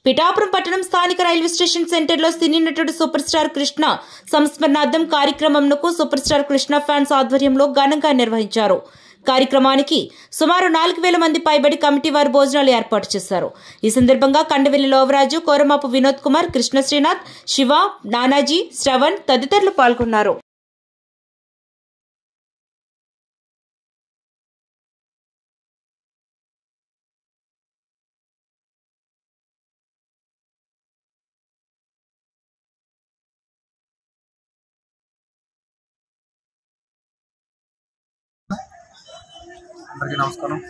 పిఠాపురం పట్టణం స్థానిక railway station సెంటర్లో సినీ నటుడు సూపర్ స్టార్ కృష్ణ సంస్మరణార్థం కార్యక్రమంకు సూపర్ స్టార్ కృష్ణ ఫ్యాన్స్ ఆధ్వర్యంలో ఘనంగా నిర్వహించారు కార్యక్రమానికి సుమారు నాలుగు వేల మంది పైబడి కమిటీ వారు భోజనాలు ఏర్పాటు చేశారు ఈ సందర్భంగా కండవెల్లి లోవరాజు కోరమాపు వినోద్ కుమార్ కృష్ణ శ్రీనాథ్ శివ నానాజీ శ్రవణ్ తదితరులు పాల్గొన్నారు అందరికీ నమస్కారం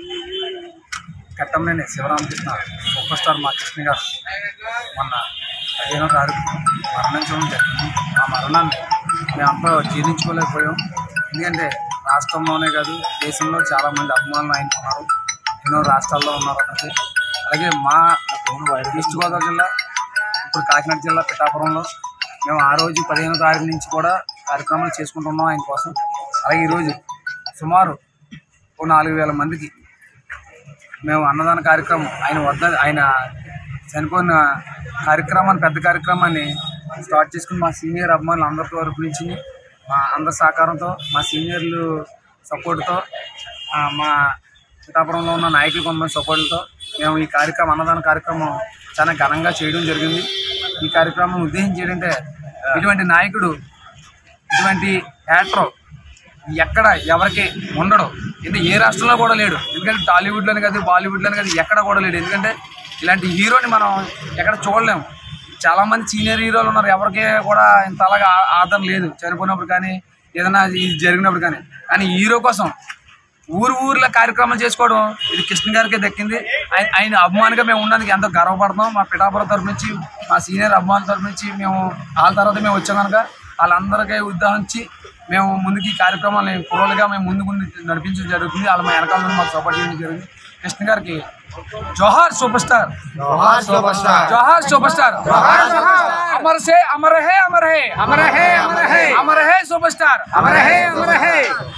కట్టంనేని శివరామకృష్ణ సూపర్ స్టార్ మా కృష్ణ గారు మొన్న పదిహేనో తారీఖు మరణించడం జరిగింది ఆ మరణాన్ని మేమంతా జీర్ణించుకోలేకపోయాం ఎందుకంటే రాష్ట్రంలోనే కాదు దేశంలో చాలామంది అభిమానులు ఆయనకు ఉన్నారు ఎన్నో రాష్ట్రాల్లో ఉన్నారు అతనికి అలాగే మా ఈస్ట్ గోదావరి జిల్లా ఇప్పుడు కాకినాడ జిల్లా పిఠాపురంలో మేము ఆ రోజు పదిహేనో తారీఖు నుంచి కూడా కార్యక్రమాలు చేసుకుంటున్నాం ఆయన కోసం అలాగే ఈరోజు సుమారు ఓ నాలుగు వేల మందికి మేము అన్నదాన కార్యక్రమం ఆయన వద్ద ఆయన చనిపోయిన కార్యక్రమాన్ని పెద్ద కార్యక్రమాన్ని స్టార్ట్ చేసుకుని మా సీనియర్ అభిమానులు అందరి తరపు నుంచి మా అందరి సహకారంతో మా సీనియర్లు సపోర్ట్తో మా పిఠాపురంలో ఉన్న నాయకులు కొంతమంది సపోర్ట్లతో మేము ఈ కార్యక్రమం అన్నదాన కార్యక్రమం చాలా ఘనంగా చేయడం జరిగింది ఈ కార్యక్రమం ఉద్దేశించి ఏంటంటే ఇటువంటి నాయకుడు ఇటువంటి యాక్టర్ ఎక్కడ ఎవరికి ఉండడు అంటే ఏ రాష్ట్రంలో కూడా లేడు ఎందుకంటే టాలీవుడ్లోనే కాదు బాలీవుడ్లోనే కాదు ఎక్కడ కూడా లేడు ఎందుకంటే ఇలాంటి హీరోని మనం ఎక్కడ చూడలేము చాలామంది సీనియర్ హీరోలు ఉన్నారు ఎవరికి కూడా ఇంత అలాగా ఆ- ఆదరణ లేదు చనిపోయినప్పుడు కానీ ఏదైనా ఇది జరిగినప్పుడు కానీ కానీ హీరో కోసం ఊరు ఊర్లో కార్యక్రమాలు చేసుకోవడం ఇది కృష్ణ గారికి దక్కింది ఆయన ఆయన అభిమానిగా మేము ఉండడానికి ఎంతో గర్వపడతాం మా పిఠాపురం తరపు నుంచి మా సీనియర్ అభిమానుల తరపు నుంచి మేము వాళ్ళ తర్వాత మేము వచ్చాం కనుక వాళ్ళందరికీ ఉద్దేశించి మేము ముందుకు ఈ కార్యక్రమాన్ని కుర్రలుగా మేము ముందు ముందు నడిపించడం జరుగుతుంది వాళ్ళ మా వెనకాల నుండి మాకు సపోర్ట్ చేయడం జరిగింది కృష్ణ గారికి జోహార్ సూపర్ స్టార్ जोहार सुपरस्टार జోహార్ సూపర్ స్టార్ అమర్ సే అమర్ హే అమర్ హే अमर है अमर है అమర్ హే సూపర్ స్టార్ अमर है अमर है